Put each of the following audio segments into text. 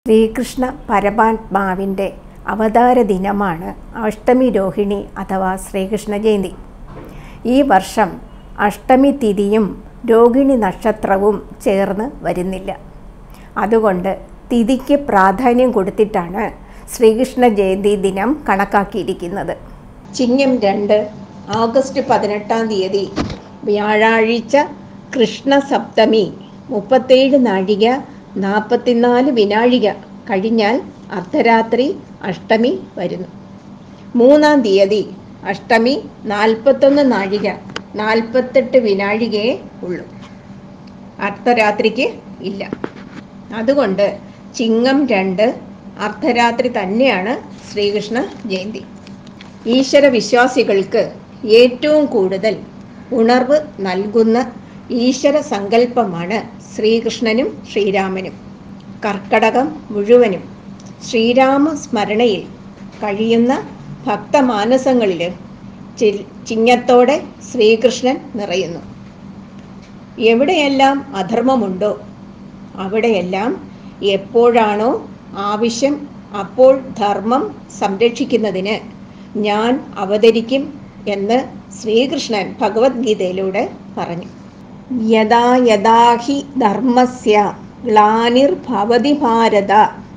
ശ്രീകൃഷ്ണ പരമാത്മാവിൻ്റെ അവതാര ദിനമാണ് അഷ്ടമി രോഹിണി അഥവാ ശ്രീകൃഷ്ണ ജയന്തി ഈ വർഷം അഷ്ടമി തിഥിയും രോഹിണി നക്ഷത്രവും ചേർന്ന് വരുന്നില്ല അതുകൊണ്ട് തിഥിക്ക് പ്രാധാന്യം കൊടുത്തിട്ടാണ് ശ്രീകൃഷ്ണ ജയന്തി ദിനം കണക്കാക്കിയിരിക്കുന്നത് ചിങ്ങം രണ്ട് ആഗസ്റ്റ് പതിനെട്ടാം തീയതി വ്യാഴാഴ്ച കൃഷ്ണ സപ്തമി മുപ്പത്തേഴ് നാഴിക നാൽപ്പത്തിനാല് വിനാഴിക കഴിഞ്ഞാൽ അർദ്ധരാത്രി അഷ്ടമി വരുന്നു മൂന്നാം തീയതി അഷ്ടമി നാൽപ്പത്തൊന്ന് നാഴിക നാൽപ്പത്തെട്ട് വിനാഴികയെ ഉള്ളൂ അർദ്ധരാത്രിക്ക് ഇല്ല അതുകൊണ്ട് ചിങ്ങം രണ്ട് അർദ്ധരാത്രി തന്നെയാണ് ശ്രീകൃഷ്ണ ജയന്തി ഈശ്വര വിശ്വാസികൾക്ക് ഏറ്റവും കൂടുതൽ ഉണർവ് നൽകുന്ന ഈശ്വര സങ്കല്പമാണ് ശ്രീകൃഷ്ണനും ശ്രീരാമനും കർക്കടകം മുഴുവനും ശ്രീരാമ സ്മരണയിൽ കഴിയുന്ന ഭക്തമാനസങ്ങളിൽ ചിങ്ങത്തോടെ ശ്രീകൃഷ്ണൻ നിറയുന്നു എവിടെയെല്ലാം അധർമ്മമുണ്ടോ അവിടെയെല്ലാം എപ്പോഴാണോ ആവശ്യം അപ്പോൾ ധർമ്മം സംരക്ഷിക്കുന്നതിന് ഞാൻ അവതരിക്കും എന്ന് ശ്രീകൃഷ്ണൻ ഭഗവത്ഗീതയിലൂടെ പറഞ്ഞു യഥാ യഥാ ഹി ധർമ്മസ്യ ഗ്ലാനിർഭവതി ഭാരത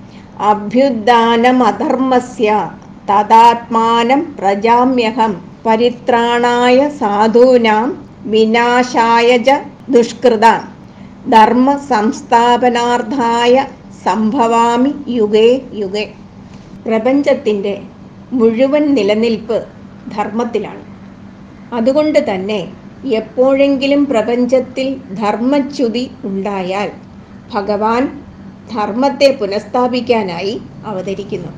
അഭ്യുത്ഥാനമധർമ്മസ്യ തദാത്മാനം പ്രജാമ്യഹം പരിത്രാണായ സാധൂനാം വിനാശായ ച ദുഷ്കൃത ധർമ്മ സംസ്ഥാപനാർത്ഥായ സംഭവാമി യുഗേ യുഗേ പ്രപഞ്ചത്തിൻ്റെ മുഴുവൻ നിലനിൽപ്പ് ധർമ്മത്തിലാണ് അതുകൊണ്ട് തന്നെ എപ്പോഴെങ്കിലും പ്രപഞ്ചത്തിൽ ധർമ്മച്യുതി ഉണ്ടായാൽ ഭഗവാൻ ധർമ്മത്തെ പുനഃസ്ഥാപിക്കാനായി അവതരിക്കുന്നു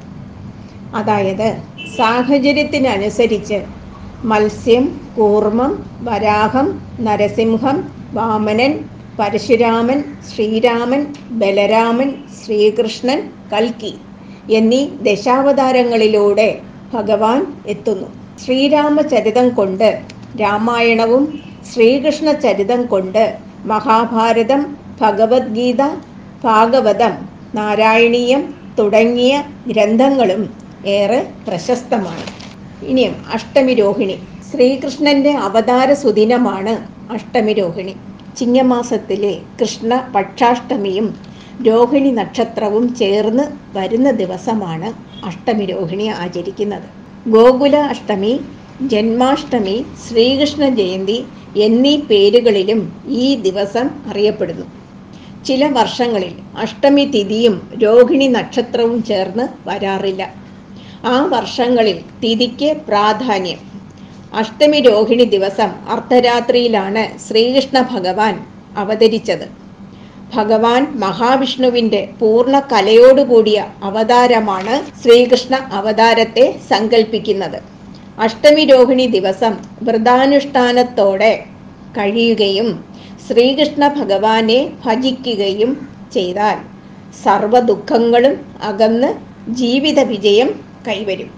അതായത് സാഹചര്യത്തിനനുസരിച്ച് മത്സ്യം കൂർമ്മം വരാഹം നരസിംഹം വാമനൻ പരശുരാമൻ ശ്രീരാമൻ ബലരാമൻ ശ്രീകൃഷ്ണൻ കൽക്കി എന്നീ ദശാവതാരങ്ങളിലൂടെ ഭഗവാൻ എത്തുന്നു ശ്രീരാമചരിതം കൊണ്ട് രാമായണവും ശ്രീകൃഷ്ണ ചരിതം കൊണ്ട് മഹാഭാരതം ഭഗവത്ഗീത ഭാഗവതം നാരായണീയം തുടങ്ങിയ ഗ്രന്ഥങ്ങളും ഏറെ പ്രശസ്തമാണ് ഇനിയും അഷ്ടമി രോഹിണി ശ്രീകൃഷ്ണന്റെ അവതാര സുദിനമാണ് അഷ്ടമി രോഹിണി ചിങ്ങമാസത്തിലെ കൃഷ്ണ പക്ഷാഷ്ടമിയും രോഹിണി നക്ഷത്രവും ചേർന്ന് വരുന്ന ദിവസമാണ് അഷ്ടമി രോഹിണി ആചരിക്കുന്നത് ഗോകുല അഷ്ടമി ജന്മാഷ്ടമി ശ്രീകൃഷ്ണ ജയന്തി എന്നീ പേരുകളിലും ഈ ദിവസം അറിയപ്പെടുന്നു ചില വർഷങ്ങളിൽ അഷ്ടമി തിഥിയും രോഹിണി നക്ഷത്രവും ചേർന്ന് വരാറില്ല ആ വർഷങ്ങളിൽ തിഥിക്ക് പ്രാധാന്യം അഷ്ടമി രോഹിണി ദിവസം അർദ്ധരാത്രിയിലാണ് ശ്രീകൃഷ്ണ ഭഗവാൻ അവതരിച്ചത് ഭഗവാൻ മഹാവിഷ്ണുവിൻ്റെ പൂർണ്ണ കലയോടുകൂടിയ അവതാരമാണ് ശ്രീകൃഷ്ണ അവതാരത്തെ സങ്കല്പിക്കുന്നത് അഷ്ടമി രോഹിണി ദിവസം വ്രതാനുഷ്ഠാനത്തോടെ കഴിയുകയും ശ്രീകൃഷ്ണ ഭഗവാനെ ഭജിക്കുകയും ചെയ്താൽ സർവ ദുഃഖങ്ങളും അകന്ന് ജീവിത വിജയം കൈവരും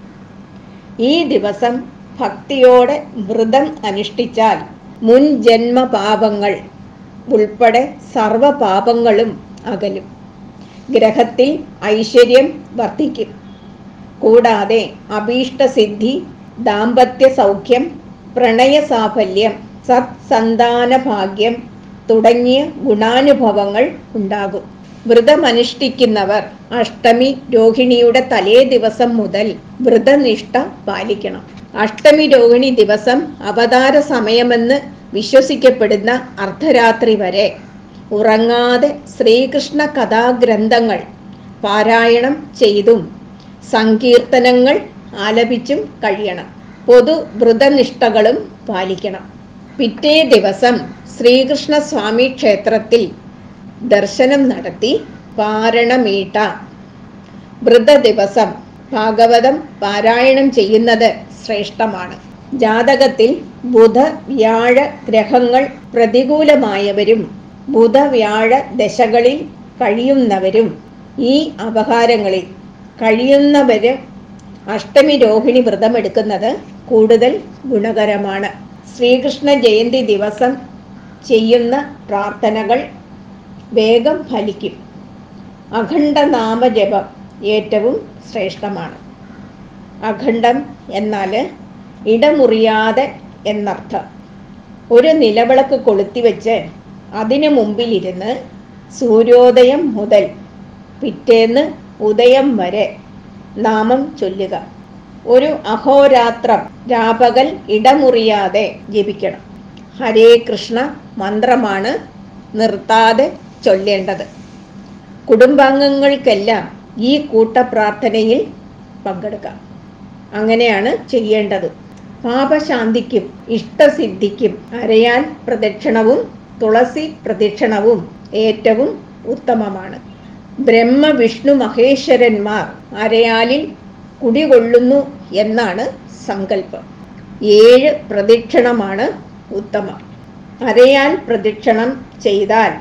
ഈ ദിവസം ഭക്തിയോടെ വ്രതം അനുഷ്ഠിച്ചാൽ മുൻ ജന്മ പാപങ്ങൾ ഉൾപ്പെടെ സർവ പാപങ്ങളും അകലും ഗ്രഹത്തിൽ ഐശ്വര്യം വർദ്ധിക്കും കൂടാതെ അഭീഷ്ടസിദ്ധി ദാമ്പത്യ സൗഖ്യം പ്രണയ സാഫല്യം സത്സന്താന ഭാഗ്യം തുടങ്ങിയ ഗുണാനുഭവങ്ങൾ ഉണ്ടാകും വ്രതമനുഷ്ഠിക്കുന്നവർ അഷ്ടമി രോഹിണിയുടെ തലേ ദിവസം മുതൽ വ്രതനിഷ്ഠ പാലിക്കണം അഷ്ടമി രോഹിണി ദിവസം അവതാര സമയമെന്ന് വിശ്വസിക്കപ്പെടുന്ന അർദ്ധരാത്രി വരെ ഉറങ്ങാതെ ശ്രീകൃഷ്ണ കഥാഗ്രന്ഥങ്ങൾ പാരായണം ചെയ്തും സങ്കീർത്തനങ്ങൾ ആലപിച്ചും കഴിയണം പൊതു വ്രതനിഷ്ഠകളും പാലിക്കണം പിറ്റേ ദിവസം ശ്രീകൃഷ്ണ സ്വാമി ക്ഷേത്രത്തിൽ ദർശനം നടത്തി പാരണമീട്ട വ്രത ദിവസം ഭാഗവതം പാരായണം ചെയ്യുന്നത് ശ്രേഷ്ഠമാണ് ജാതകത്തിൽ ബുധ വ്യാഴ ഗ്രഹങ്ങൾ പ്രതികൂലമായവരും ബുധ വ്യാഴ ദശകളിൽ കഴിയുന്നവരും ഈ അപഹാരങ്ങളിൽ കഴിയുന്നവര് അഷ്ടമി രോഹിണി വ്രതമെടുക്കുന്നത് കൂടുതൽ ഗുണകരമാണ് ശ്രീകൃഷ്ണ ജയന്തി ദിവസം ചെയ്യുന്ന പ്രാർത്ഥനകൾ വേഗം ഫലിക്കും അഖണ്ഡനാമജപം ഏറ്റവും ശ്രേഷ്ഠമാണ് അഖണ്ഡം എന്നാൽ ഇടമുറിയാതെ എന്നർത്ഥം ഒരു നിലവിളക്ക് കൊളുത്തിവെച്ച് അതിനു മുമ്പിലിരുന്ന് സൂര്യോദയം മുതൽ പിറ്റേന്ന് ഉദയം വരെ നാമം ചൊല്ലുക ഒരു അഹോരാത്രം രാപകൽ ഇടമുറിയാതെ ജപിക്കണം ഹരേ കൃഷ്ണ മന്ത്രമാണ് നിർത്താതെ ചൊല്ലേണ്ടത് കുടുംബാംഗങ്ങൾക്കെല്ലാം ഈ കൂട്ടപ്രാർത്ഥനയിൽ പങ്കെടുക്കാം അങ്ങനെയാണ് ചെയ്യേണ്ടത് പാപശാന്തിക്കും ഇഷ്ടസിദ്ധിക്കും അരയാൽ പ്രദക്ഷിണവും തുളസി പ്രദക്ഷിണവും ഏറ്റവും ഉത്തമമാണ് ബ്രഹ്മ വിഷ്ണു മഹേശ്വരന്മാർ അരയാലിൽ കുടികൊള്ളുന്നു എന്നാണ് സങ്കല്പം ഏഴ് പ്രദക്ഷിണമാണ് ഉത്തമം അരയാൽ പ്രദക്ഷിണം ചെയ്താൽ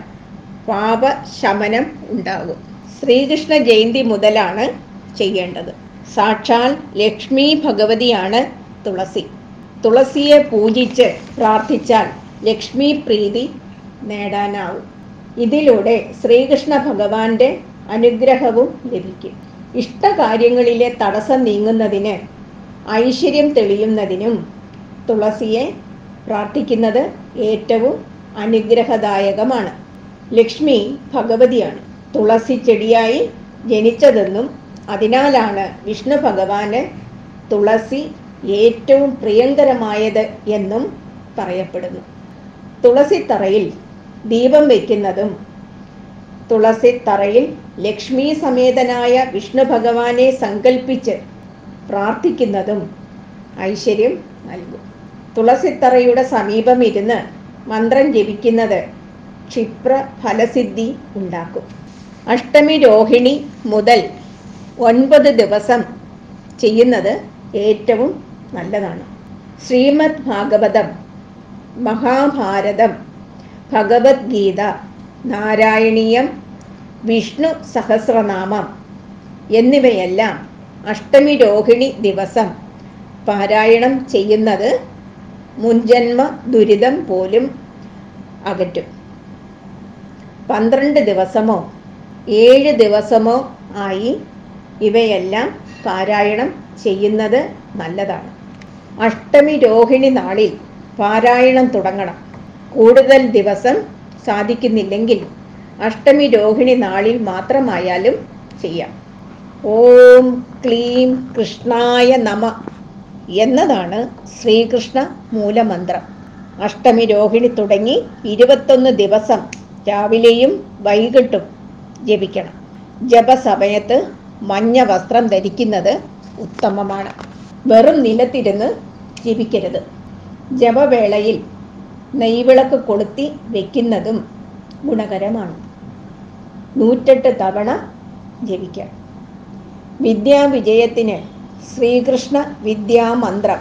പാപശമനം ഉണ്ടാകും ശ്രീകൃഷ്ണ ജയന്തി മുതലാണ് ചെയ്യേണ്ടത് സാക്ഷാൽ ലക്ഷ്മി ഭഗവതിയാണ് തുളസി തുളസിയെ പൂജിച്ച് പ്രാർത്ഥിച്ചാൽ ലക്ഷ്മി പ്രീതി നേടാനാവും ഇതിലൂടെ ശ്രീകൃഷ്ണ ഭഗവാന്റെ അനുഗ്രഹവും ലഭിക്കും ഇഷ്ടകാര്യങ്ങളിലെ തടസ്സം നീങ്ങുന്നതിന് ഐശ്വര്യം തെളിയുന്നതിനും തുളസിയെ പ്രാർത്ഥിക്കുന്നത് ഏറ്റവും അനുഗ്രഹദായകമാണ് ലക്ഷ്മി ഭഗവതിയാണ് തുളസി ചെടിയായി ജനിച്ചതെന്നും അതിനാലാണ് വിഷ്ണു ഭഗവാന് തുളസി ഏറ്റവും പ്രിയങ്കരമായത് എന്നും പറയപ്പെടുന്നു തുളസിത്തറയിൽ ദീപം വയ്ക്കുന്നതും തുളസിത്തറയിൽ ലക്ഷ്മി സമേതനായ വിഷ്ണു ഭഗവാനെ സങ്കല്പിച്ച് പ്രാർത്ഥിക്കുന്നതും ഐശ്വര്യം നൽകും തുളസിത്തറയുടെ സമീപം ഇരുന്ന് മന്ത്രം ജപിക്കുന്നത് ക്ഷിപ്ര ഫലസിദ്ധി ഉണ്ടാക്കും അഷ്ടമി രോഹിണി മുതൽ ഒൻപത് ദിവസം ചെയ്യുന്നത് ഏറ്റവും നല്ലതാണ് ശ്രീമദ് ഭാഗവതം മഹാഭാരതം ഭഗവത്ഗീത നാരായണീയം വിഷ്ണു സഹസ്രനാമം എന്നിവയെല്ലാം അഷ്ടമി രോഹിണി ദിവസം പാരായണം ചെയ്യുന്നത് മുൻജന്മ ദുരിതം പോലും അകറ്റും പന്ത്രണ്ട് ദിവസമോ ഏഴ് ദിവസമോ ആയി ഇവയെല്ലാം പാരായണം ചെയ്യുന്നത് നല്ലതാണ് അഷ്ടമി രോഹിണി നാളിൽ പാരായണം തുടങ്ങണം കൂടുതൽ ദിവസം സാധിക്കുന്നില്ലെങ്കിൽ അഷ്ടമി രോഹിണി നാളിൽ മാത്രമായാലും ചെയ്യാം ഓം ക്ലീം കൃഷ്ണായ നമ എന്നതാണ് ശ്രീകൃഷ്ണ മൂലമന്ത്രം അഷ്ടമി രോഹിണി തുടങ്ങി ഇരുപത്തൊന്ന് ദിവസം രാവിലെയും വൈകിട്ടും ജപിക്കണം ജപസമയത്ത് മഞ്ഞ വസ്ത്രം ധരിക്കുന്നത് ഉത്തമമാണ് വെറും നിലത്തിരുന്ന് ജപിക്കരുത് ജപവേളയിൽ നെയ്വിളക്ക് കൊളുത്തി വെക്കുന്നതും ഗുണകരമാണ് നൂറ്റെട്ട് തവണ ജപിക്കാം വിദ്യാവിജയത്തിന് ശ്രീകൃഷ്ണ വിദ്യാമന്ത്രം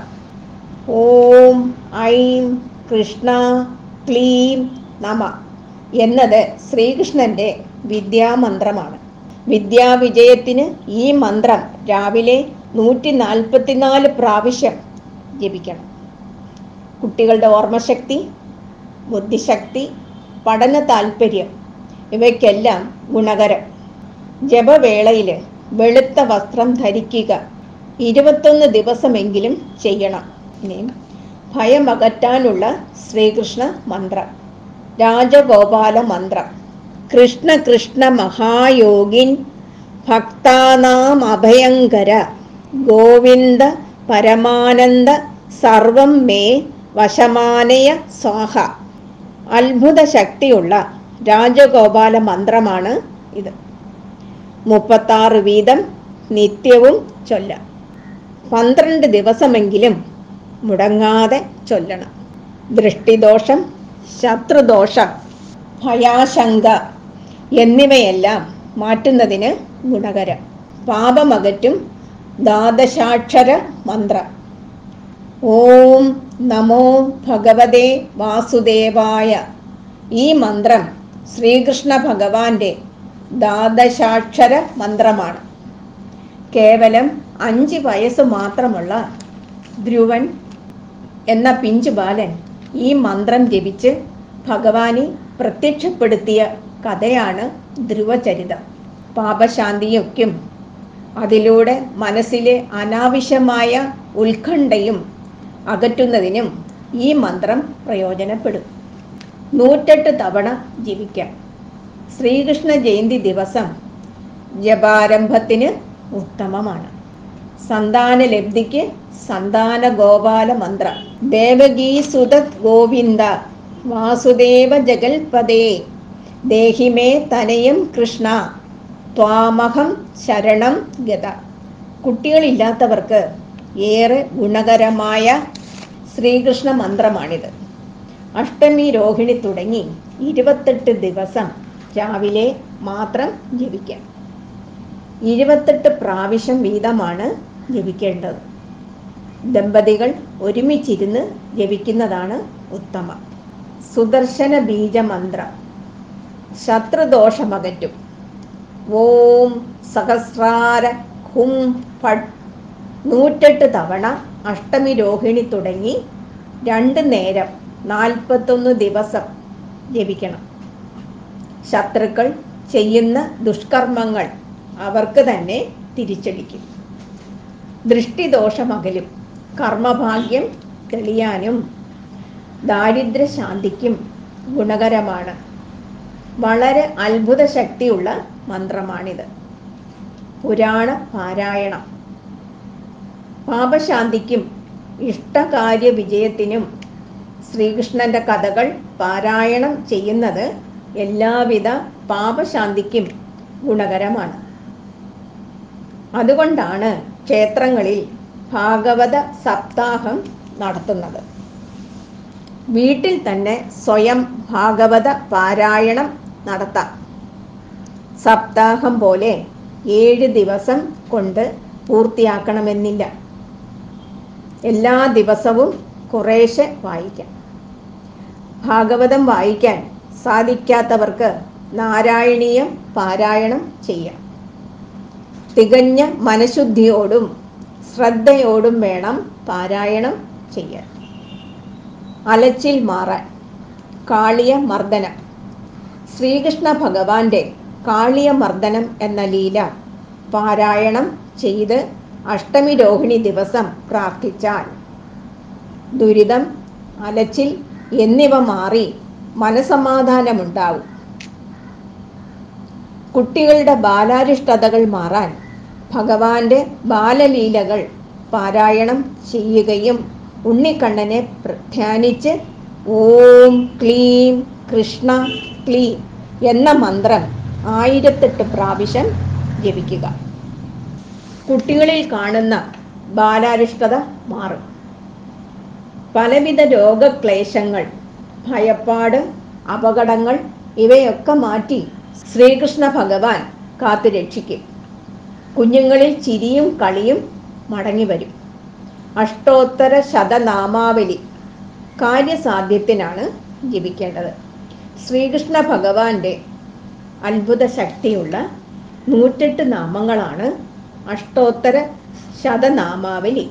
ഓം ഐം കൃഷ്ണ ക്ലീം നമ എന്നത് ശ്രീകൃഷ്ണന്റെ വിദ്യാമന്ത്രമാണ് വിദ്യാവിജയത്തിന് ഈ മന്ത്രം രാവിലെ നൂറ്റി നാൽപ്പത്തിനാല് പ്രാവശ്യം ജപിക്കണം കുട്ടികളുടെ ഓർമ്മശക്തി ബുദ്ധിശക്തി പഠന താല്പര്യം ഇവയ്ക്കെല്ലാം ഗുണകരം ജപവേളയിൽ വെളുത്ത വസ്ത്രം ധരിക്കുക ഇരുപത്തൊന്ന് ദിവസമെങ്കിലും ചെയ്യണം ഇനി ഭയമകറ്റാനുള്ള ശ്രീകൃഷ്ണ മന്ത്രം രാജഗോപാല മന്ത്രം കൃഷ്ണ കൃഷ്ണ മഹായോഗിൻ ഭക്താനാം അഭയങ്കര ഗോവിന്ദ പരമാനന്ദ സർവം മേ വശമാനയ സ്വാഹ അത്ഭുത ശക്തിയുള്ള രാജഗോപാല മന്ത്രമാണ് ഇത് മുപ്പത്താറ് വീതം നിത്യവും ചൊല്ലാം പന്ത്രണ്ട് ദിവസമെങ്കിലും മുടങ്ങാതെ ചൊല്ലണം ദൃഷ്ടിദോഷം ശത്രുദോഷം ഭയാശങ്ക എന്നിവയെല്ലാം മാറ്റുന്നതിന് ഗുണകരം പാപമകറ്റും ദ്വാദശാക്ഷര മന്ത്രം ഓം നമോ ഭഗവതേ വാസുദേവായ ഈ മന്ത്രം ശ്രീകൃഷ്ണ ഭഗവാന്റെ ദ്വാദശാക്ഷര മന്ത്രമാണ് കേവലം അഞ്ച് വയസ്സ് മാത്രമുള്ള ധ്രുവൻ എന്ന പിഞ്ചു ബാലൻ ഈ മന്ത്രം ജപിച്ച് ഭഗവാനെ പ്രത്യക്ഷപ്പെടുത്തിയ കഥയാണ് ധ്രുവചരിതം പാപശാന്തിയൊക്കും അതിലൂടെ മനസ്സിലെ അനാവശ്യമായ ഉത്കണ്ഠയും അകറ്റുന്നതിനും ഈ മന്ത്രം പ്രയോജനപ്പെടും നൂറ്റെട്ട് തവണ ജപിക്കാം ശ്രീകൃഷ്ണ ജയന്തി ദിവസം ജപാരംഭത്തിന് ഉത്തമമാണ് സന്താന ലബ്ധിക്ക് സന്താന ഗോപാല മന്ത്രം ദേവകീ സുതത് ഗോവിന്ദ വാസുദേവ ജഗൽപദേ ദേഹിമേ തനയം കൃഷ്ണ ത്വാമഹം ശരണം ഗത കുട്ടികളില്ലാത്തവർക്ക് ഏറെ ഗുണകരമായ ശ്രീകൃഷ്ണ മന്ത്രമാണിത് അഷ്ടമി രോഹിണി തുടങ്ങി ഇരുപത്തെട്ട് ദിവസം രാവിലെ മാത്രം ജപിക്കാം ഇരുപത്തെട്ട് പ്രാവശ്യം വീതമാണ് ജപിക്കേണ്ടത് ദമ്പതികൾ ഒരുമിച്ചിരുന്ന് ജപിക്കുന്നതാണ് ഉത്തമം സുദർശന ബീജമന്ത്രം ശത്രുദോഷമകറ്റും ഓം സഹസ്രാര ഹും ഫട് നൂറ്റെട്ട് തവണ അഷ്ടമി രോഹിണി തുടങ്ങി രണ്ട് നേരം നാൽപ്പത്തൊന്ന് ദിവസം ജപിക്കണം ശത്രുക്കൾ ചെയ്യുന്ന ദുഷ്കർമ്മങ്ങൾ അവർക്ക് തന്നെ തിരിച്ചടിക്കും ദൃഷ്ടിദോഷമകലും കർമ്മഭാഗ്യം തെളിയാനും ദാരിദ്ര്യശാന്തിക്കും ഗുണകരമാണ് വളരെ അത്ഭുത ശക്തിയുള്ള മന്ത്രമാണിത് പുരാണ പാരായണം പാപശാന്തിക്കും ഇഷ്ടകാര്യ വിജയത്തിനും ശ്രീകൃഷ്ണന്റെ കഥകൾ പാരായണം ചെയ്യുന്നത് എല്ലാവിധ പാപശാന്തിക്കും ഗുണകരമാണ് അതുകൊണ്ടാണ് ക്ഷേത്രങ്ങളിൽ ഭാഗവത സപ്താഹം നടത്തുന്നത് വീട്ടിൽ തന്നെ സ്വയം ഭാഗവത പാരായണം നടത്താം സപ്താഹം പോലെ ഏഴ് ദിവസം കൊണ്ട് പൂർത്തിയാക്കണമെന്നില്ല എല്ലാ ദിവസവും കുറേശ്ശെ വായിക്കാം ഭാഗവതം വായിക്കാൻ സാധിക്കാത്തവർക്ക് നാരായണീയം പാരായണം ചെയ്യാം തികഞ്ഞ മനഃശുദ്ധിയോടും ശ്രദ്ധയോടും വേണം പാരായണം ചെയ്യാൻ അലച്ചിൽ മാറാൻ കാളിയ മർദ്ദനം ശ്രീകൃഷ്ണ ഭഗവാന്റെ കാളിയ മർദ്ദനം എന്ന ലീല പാരായണം ചെയ്ത് അഷ്ടമി രോഹിണി ദിവസം പ്രാർത്ഥിച്ചാൽ ദുരിതം അലച്ചിൽ എന്നിവ മാറി മനസമാധാനമുണ്ടാവും കുട്ടികളുടെ ബാലാരിഷ്ടതകൾ മാറാൻ ഭഗവാന്റെ ബാലലീലകൾ പാരായണം ചെയ്യുകയും ഉണ്ണിക്കണ്ണനെ പ്ര- ധ്യാനിച്ച് ഓം ക്ലീം കൃഷ്ണ ക്ലീം എന്ന മന്ത്രം ആയിരത്തെട്ട് പ്രാവശ്യം ജപിക്കുക കുട്ടികളിൽ കാണുന്ന ബാലാരിഷ്ടത മാറും പലവിധ രോഗക്ലേശങ്ങൾ ഭയപ്പാട് അപകടങ്ങൾ ഇവയൊക്കെ മാറ്റി ശ്രീകൃഷ്ണ ഭഗവാൻ കാത്തു രക്ഷിക്കും കുഞ്ഞുങ്ങളിൽ ചിരിയും കളിയും മടങ്ങി വരും അഷ്ടോത്തര ശതനാമാവലി കാര്യസാധ്യത്തിനാണ് ജപിക്കേണ്ടത് ശ്രീകൃഷ്ണ ഭഗവാന്റെ അത്ഭുത ശക്തിയുള്ള നൂറ്റെട്ട് നാമങ്ങളാണ് അഷ്ടോത്തര ശതനാമാവലി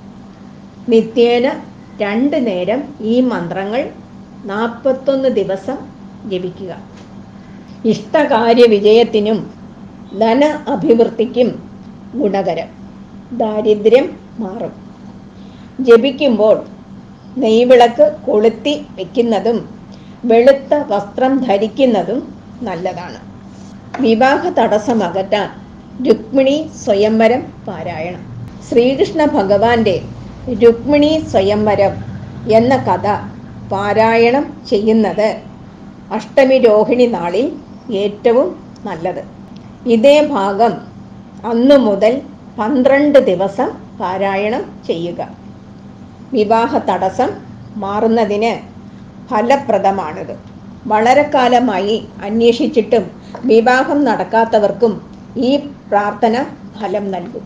നിത്യേന രണ്ട് നേരം ഈ മന്ത്രങ്ങൾ നാൽപ്പത്തൊന്ന് ദിവസം ജപിക്കുക ഇഷ്ടകാര്യ വിജയത്തിനും ധന അഭിവൃദ്ധിക്കും ഗുണകരം ദാരിദ്ര്യം മാറും ജപിക്കുമ്പോൾ നെയ്വിളക്ക് കൊളുത്തി വെക്കുന്നതും വെളുത്ത വസ്ത്രം ധരിക്കുന്നതും നല്ലതാണ് വിവാഹ തടസ്സമകറ്റാൻ രുക്മിണി സ്വയംവരം പാരായണം ശ്രീകൃഷ്ണ ഭഗവാന്റെ രുക്മിണി സ്വയംവരം എന്ന കഥ പാരായണം ചെയ്യുന്നത് അഷ്ടമി രോഹിണി നാളിൽ ഏറ്റവും നല്ലത് ഇതേ ഭാഗം അന്നു മുതൽ പന്ത്രണ്ട് ദിവസം പാരായണം ചെയ്യുക വിവാഹ തടസ്സം മാറുന്നതിന് ഫലപ്രദമാണിത് വളരെ കാലമായി അന്വേഷിച്ചിട്ടും വിവാഹം നടക്കാത്തവർക്കും ഈ പ്രാർത്ഥന ഫലം നൽകും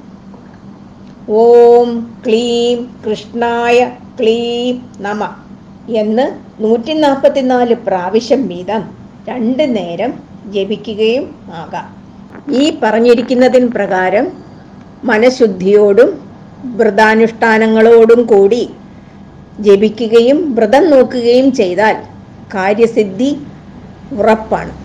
ഓം ക്ലീം കൃഷ്ണായ ക്ലീം നമ എന്ന് നൂറ്റി നാൽപ്പത്തിനാല് പ്രാവശ്യം വീതം രണ്ട് നേരം ജപിക്കുകയും ആകാം ഈ പറഞ്ഞിരിക്കുന്നതിൻ പ്രകാരം മനഃശുദ്ധിയോടും വ്രതാനുഷ്ഠാനങ്ങളോടും കൂടി ജപിക്കുകയും വ്രതം നോക്കുകയും ചെയ്താൽ കാര്യസിദ്ധി ഉറപ്പാണ്